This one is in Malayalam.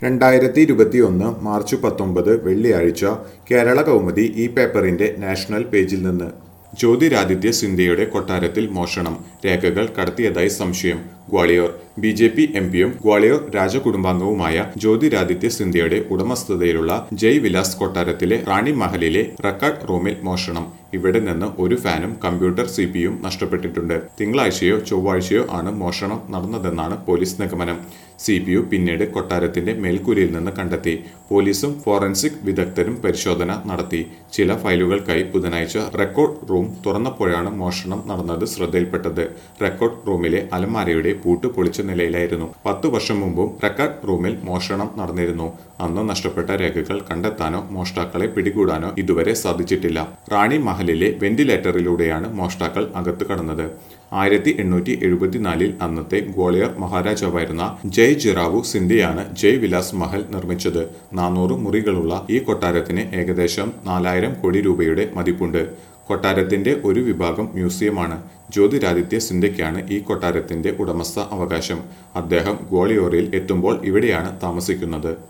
രണ്ടായിരത്തി ഇരുപത്തിയൊന്ന് മാർച്ച് പത്തൊമ്പത് വെള്ളിയാഴ്ച കേരള കൗമുദി ഈ പേപ്പറിന്റെ നാഷണൽ പേജിൽ നിന്ന് ജ്യോതിരാദിത്യ സിന്ധ്യയുടെ കൊട്ടാരത്തിൽ മോഷണം രേഖകൾ കടത്തിയതായി സംശയം Gwalior B J P M പിയും ഗ്വാളിയോർ രാജകുടുംബാംഗവുമായ ജ്യോതിരാദിത്യ സിന്ധ്യയുടെ ഉടമസ്ഥതയിലുള്ള ജയ് വിലാസ് കൊട്ടാരത്തിലെ റാണി മഹലിലെ റെക്കോർഡ് റൂമിൽ മോഷണം ഇവിടെ നിന്ന് ഒരു ഫാനും കമ്പ്യൂട്ടർ സി പിയും നഷ്ടപ്പെട്ടിട്ടുണ്ട് തിങ്കളാഴ്ചയോ ചൊവ്വാഴ്ചയോ ആണ് മോഷണം നടന്നതെന്നാണ് പോലീസ് നിഗമനം സി പി യു പിന്നീട് കൊട്ടാരത്തിന്റെ മേൽക്കൂരയിൽ നിന്ന് കണ്ടെത്തി പോലീസും ഫോറൻസിക് വിദഗ്ധരും പരിശോധന നടത്തി ചില ഫയലുകൾക്കായി ബുധനാഴ്ച റെക്കോർഡ് റൂം തുറന്നപ്പോഴാണ് മോഷണം നടന്നത് ശ്രദ്ധയിൽപ്പെട്ടത് റെക്കോർഡ് റൂമിലെ അലമാരയുടെ പൂട്ട് പൊളിച്ച നിലയിലായിരുന്നു പത്തു വർഷം മുമ്പും റെക്കോർഡ് റൂമിൽ മോഷണം നടന്നിരുന്നു അന്ന് നഷ്ടപ്പെട്ട രേഖകൾ കണ്ടെത്താനോ മോഷ്ടാക്കളെ പിടികൂടാനോ ഇതുവരെ സാധിച്ചിട്ടില്ല റാണി മഹലിലെ വെന്റിലേറ്ററിലൂടെയാണ് മോഷ്ടാക്കൾ അകത്ത് കടന്നത് ആയിരത്തി എണ്ണൂറ്റി എഴുപത്തിനാലിൽ അന്നത്തെ ഗ്വാളിയർ മഹാരാജാവായിരുന്ന ജയ് ജിറാവു സിന്ധ്യയാണ് ജയ് വിലാസ് മഹൽ നിർമ്മിച്ചത് നാനൂറ് മുറികളുള്ള ഈ കൊട്ടാരത്തിന് ഏകദേശം നാലായിരം കോടി രൂപയുടെ മതിപ്പുണ്ട് കൊട്ടാരത്തിന്റെ ഒരു വിഭാഗം മ്യൂസിയമാണ് ജ്യോതിരാദിത്യ സിന്ധ്യയ്ക്കാണ് ഈ കൊട്ടാരത്തിന്റെ ഉടമസ്ഥ അവകാശം അദ്ദേഹം ഗ്വാളിയോറിൽ എത്തുമ്പോൾ ഇവിടെയാണ് താമസിക്കുന്നത്